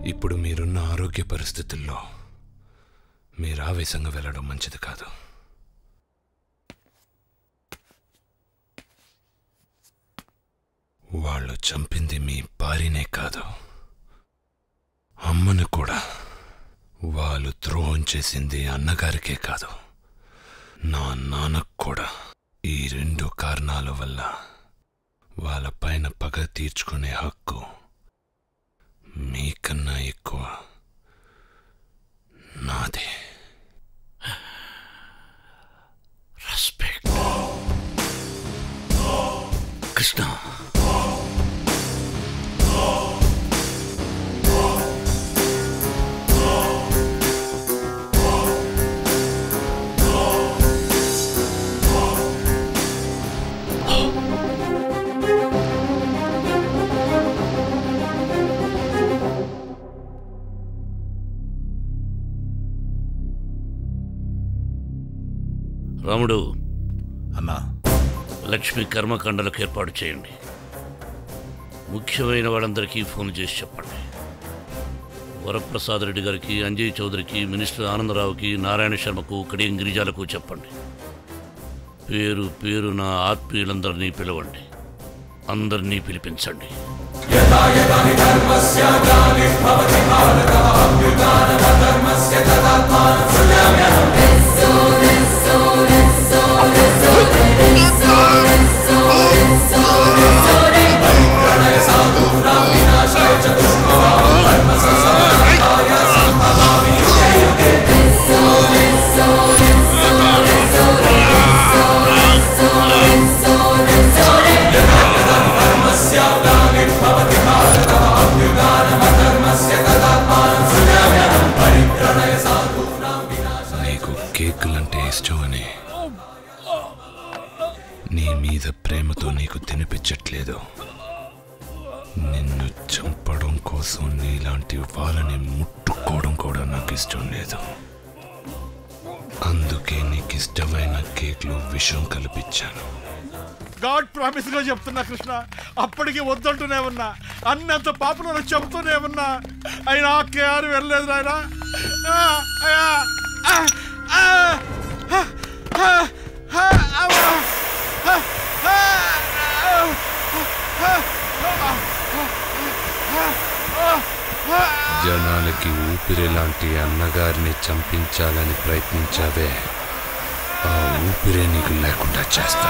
ఇప్పుడు మీరున్న ఆరోగ్య పరిస్థితుల్లో మీరు ఆవేశంగా వెళ్ళడం మంచిది కాదు వాళ్ళు చంపింది మీ భార్యనే కాదు అమ్మను కూడా వాళ్ళు ద్రోహం చేసింది అన్నగారికే కాదు నా నాన్నకు కూడా ఈ రెండు కారణాల వల్ల వాళ్ళ పైన పగ తీర్చుకునే హక్కు మీకన్నా ఎక్కువ నాదే రెస్పెక్ట్ కృష్ణ రాముడు అన్నా లక్ష్మి కర్మకాండలకు ఏర్పాటు చేయండి ముఖ్యమైన వాళ్ళందరికీ ఫోన్ చేసి చెప్పండి వరప్రసాద్ రెడ్డి గారికి అంజయ్ చౌదరికి మినిస్టర్ ఆనందరావుకి నారాయణ శర్మకు కడియం గిరిజాలకు చెప్పండి పేరు పేరు నా ఆత్మీయులందరినీ పిలవండి అందరినీ పిలిపించండి నీకు కేకులంటే ఇష్టమని నీ మీద ప్రేమతో నీకు తినిపించట్లేదు నిన్ను చంపడం కోసం నీలాంటి వాళ్ళని ముట్టుకోవడం కూడా నాకు ఇష్టం లేదు అందుకే నీకు ఇష్టమైన కేక్లో విషం కల్పించాను గాడ్ ప్రామిస్ గా చెప్తున్నా కృష్ణ అప్పటికి వద్దంటూనే ఉన్నా అన్నంత పాపను చెబుతూనే ఉన్నా అయినా కేఆర్ వెళ్ళలేదు నాయన జనాలకి ఊపిరి లాంటి అన్నగారిని చంపించాలని ప్రయత్నించావే ఆ ఊపిరే నీకు లేకుండా చేస్తా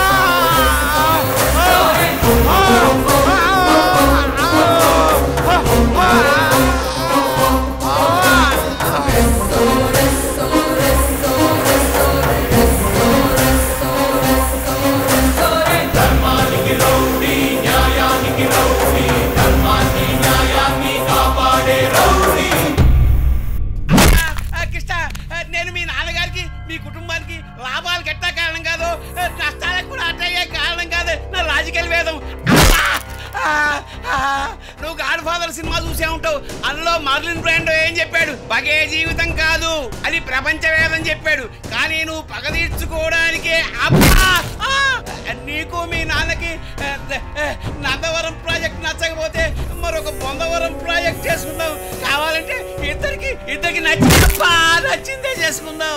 ఆ, కృష్ణ ఆ, నేను మీ నాన్నగారికి మీ కుటుంబానికి లాభాలు కట్టా కారణం కాదు ఆ, నష్టాలకు కూడా అట్టయ్యే కారణం కాదు నా లాజికల్ వేదం అబ్బా! ఆ, ఆ, నువ్వు గాడ్ ఫాదర్ సినిమా చూసే ఉంటావు అందులో మర్లిన్ బ్రాండో ఏం చెప్పాడు పగే జీవితం కాదు అది ప్రపంచ వేదం చెప్పాడు కానీ నువ్వు పగ తీర్చుకోవడానికే అబ్బా! ఆ! నీకు మీ నాన్నకి ఆ, ఆ, నందవరం ప్రాజెక్ట్ నచ్చకపోతే మరొక బొందవరం ప్రాజెక్ట్ చేసుకుందాం కావాలంటే ఇద్దరికి ఇద్దరికి నచ్చిందప్పా నచ్చిందే చేసుకుందాం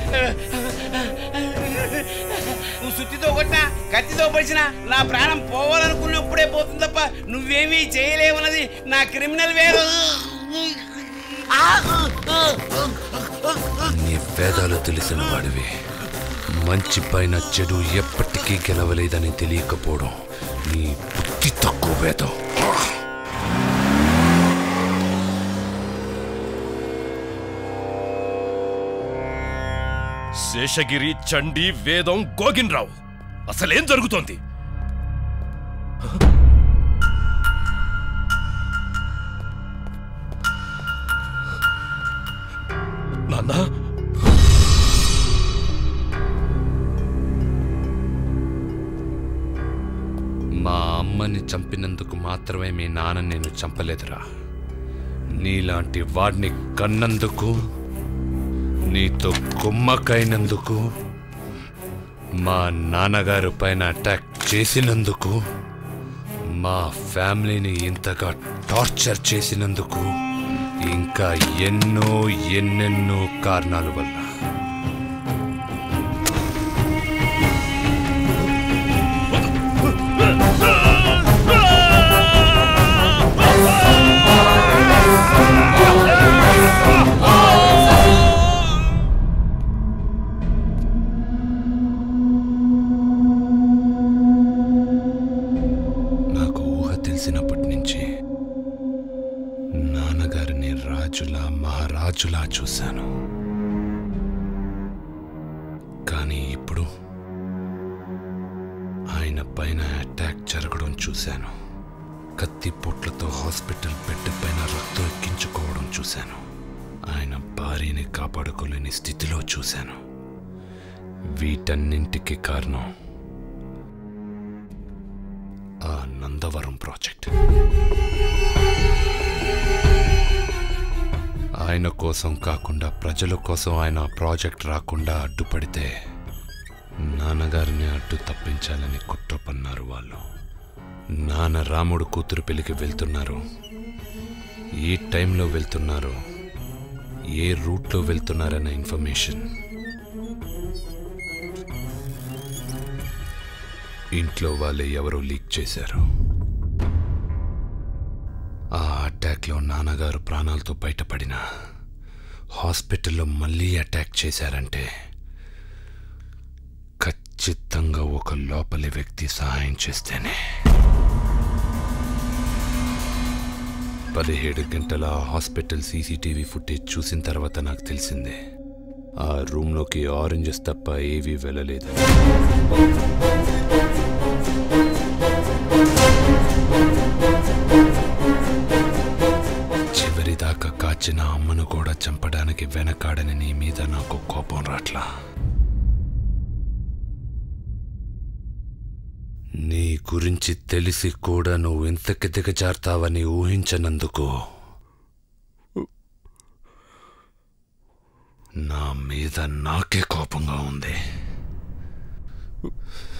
నువ్వు సుత్తితో కొట్టినా కత్తితో పొడిచినా నా ప్రాణం పోవాలనుకున్నప్పుడే పోతుంది తప్ప నువ్వేమీ చేయలేవన్నది నా క్రిమినల్ వేరు నీ వేదాలు తెలిసిన వాడివి మంచి పైన చెడు ఎప్పటికీ గెలవలేదని తెలియకపోవడం నీ బుద్ధి తక్కువ వేదం శేషగిరి చండీ వేదం గోగిన్రావు అసలేం జరుగుతోంది నాన్నా మా అమ్మని చంపినందుకు మాత్రమే మీ నాన్న నేను చంపలేదురా నీలాంటి వాడిని కన్నందుకు నీతో కుమ్మకైనందుకు మా నాన్నగారు పైన అటాక్ చేసినందుకు మా ఫ్యామిలీని ఇంతగా టార్చర్ చేసినందుకు ఇంకా ఎన్నో ఎన్నెన్నో కారణాల వల్ల నాకు ఊహ తెలిసినప్పటి నుంచి నాన్నగారిని రాజులా మహారాజులా చూశాను కానీ ఇప్పుడు ఆయన పైన అటాక్ జరగడం చూశాను కత్తి పొట్లతో హాస్పిటల్ బెడ్ పైన రక్తం ఎక్కించుకోవడం చూశాను ఆయన భార్యని కాపాడుకోలేని స్థితిలో చూశాను వీటన్నింటికి కారణం ఆ నందవరం ప్రాజెక్ట్ ఆయన కోసం కాకుండా ప్రజల కోసం ఆయన ఆ ప్రాజెక్ట్ రాకుండా అడ్డుపడితే నాన్నగారిని అడ్డు తప్పించాలని కుట్ర పన్నారు వాళ్ళు నాన్న రాముడు కూతురు పెళ్లికి వెళ్తున్నారు ఏ టైంలో వెళ్తున్నారు ఏ రూట్లో వెళ్తున్నారన్న ఇన్ఫర్మేషన్ ఇంట్లో వాళ్ళే ఎవరో లీక్ చేశారు ఆ అటాక్లో నాన్నగారు ప్రాణాలతో బయటపడిన హాస్పిటల్లో మళ్ళీ అటాక్ చేశారంటే ఖచ్చితంగా ఒక లోపలి వ్యక్తి సహాయం చేస్తేనే పదిహేడు గంటల ఆ హాస్పిటల్ సీసీటీవీ ఫుటేజ్ చూసిన తర్వాత నాకు తెలిసిందే ఆ రూమ్లోకి ఆరెంజెస్ తప్ప ఏవీ వెళ్ళలేదు చివరిదాకా కాచిన అమ్మను కూడా చంపడానికి వెనకాడని నీ మీద నాకు కోపం రాట్లా నీ గురించి తెలిసి కూడా నువ్వు ఇంతకి దిగజారుతావని ఊహించనందుకు నా మీద నాకే కోపంగా ఉంది